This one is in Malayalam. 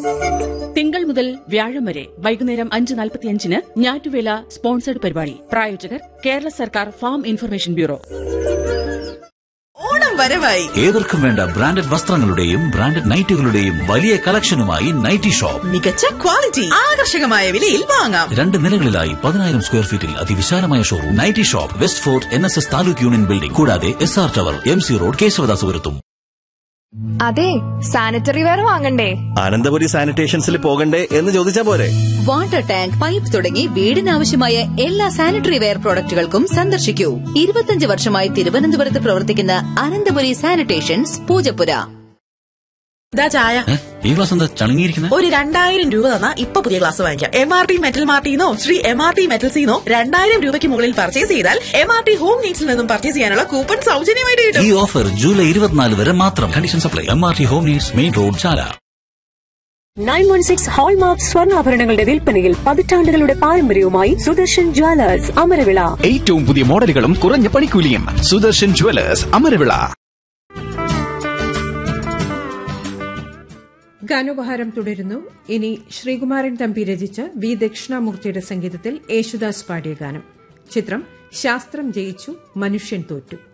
തിങ്കൾ മുതൽ വ്യാഴം വരെ വൈകുന്നേരം അഞ്ച് നാൽപ്പത്തിയഞ്ചിന് ഞാറ്റുവേല സ്പോൺസർഡ് പരിപാടി പ്രായോജകർ കേരള സർക്കാർ ഫാം ഇൻഫർമേഷൻ ബ്യൂറോ ഓണം വരവായി ഏവർക്കും വേണ്ട ബ്രാൻഡഡ് വസ്ത്രങ്ങളുടെയും ബ്രാൻഡഡ് നൈറ്റുകളുടെയും വലിയ കളക്ഷനുമായി നൈറ്റി ഷോപ്പ് മികച്ച ക്വാളിറ്റി ആകർഷകമായ വിലയിൽ വാങ്ങാം രണ്ട് നിലകളിലായി പതിനായിരം സ്ക്വയർ ഫീറ്റിൽ അതിവിശാലമായ showroom nightie shop west fort N S S taluk union building കൂടാതെ S R tower M C road കേശവദാസപുരത്തും അതെ സാനിറ്ററി വെയർ വാങ്ങണ്ടേ അനന്തപുരി സാനിറ്റേഷൻസിൽ പോകണ്ടേ എന്ന് ചോദിച്ചാ പോരെ വാട്ടർ ടാങ്ക് പൈപ്പ് തുടങ്ങി വീടിനാവശ്യമായ എല്ലാ സാനിറ്ററി വെയർ പ്രോഡക്റ്റുകൾക്കും സന്ദർശിക്കൂ ഇരുപത്തിയഞ്ച് വർഷമായി തിരുവനന്തപുരത്ത് പ്രവർത്തിക്കുന്ന അനന്തപുരി സാനിറ്റേഷൻസ് പൂജപ്പുര ഇതാ ചായ ഏ, ഈ ഗ്ലാസ് എന്താ ചണങ്ങിയിരിക്കുന്നത് ഒരു രണ്ടായിരം രൂപ തന്നാ ഇപ്പൊ പുതിയ ഗ്ലാസ് വാങ്ങിക്കാം എം ആർ ടി മെറ്റൽ മാർട്ടിന്നോ ശ്രീ എം ആർ ടി മെറ്റൽസിന്നോ രണ്ടായിരം രൂപയ്ക്ക് മുകളിൽ പർച്ചേസ് ചെയ്താൽ എം ആർ ടി ഹോം നീഡ്സിൽ നിന്നും പർച്ചേസ് ചെയ്യാനുള്ള കൂപ്പൺ സൗജന്യമായിട്ട് ഈ കിട്ടും ഓഫർ ജൂലൈ ഇരുപത്തിനാല് വരെ മാത്രം condition supply M R T home needs main road Chala nine one six hallmark സ്വർണ്ണാഭരണങ്ങളുടെ വിൽപ്പനയിൽ പതിറ്റാണ്ടുകളുടെ പാരമ്പര്യവുമായി സുദർശൻ ജ്വല്ലേഴ്സ് അമരവിള ഏറ്റവും പുതിയ മോഡലുകളും കുറഞ്ഞ പണിക്കൂലിയും സുദർശൻ ജുവലേഴ്സ് അമരവിള ഗാനോപഹാരം തുടരുന്നു ഇനി ശ്രീകുമാരൻ തമ്പി രചിച്ച വി ദക്ഷിണാമൂർത്തിയുടെ സംഗീതത്തിൽ യേശുദാസ് പാടിയ ഗാനം ചിത്രം ശാസ്ത്രം ജയിച്ചു മനുഷ്യൻ തോറ്റു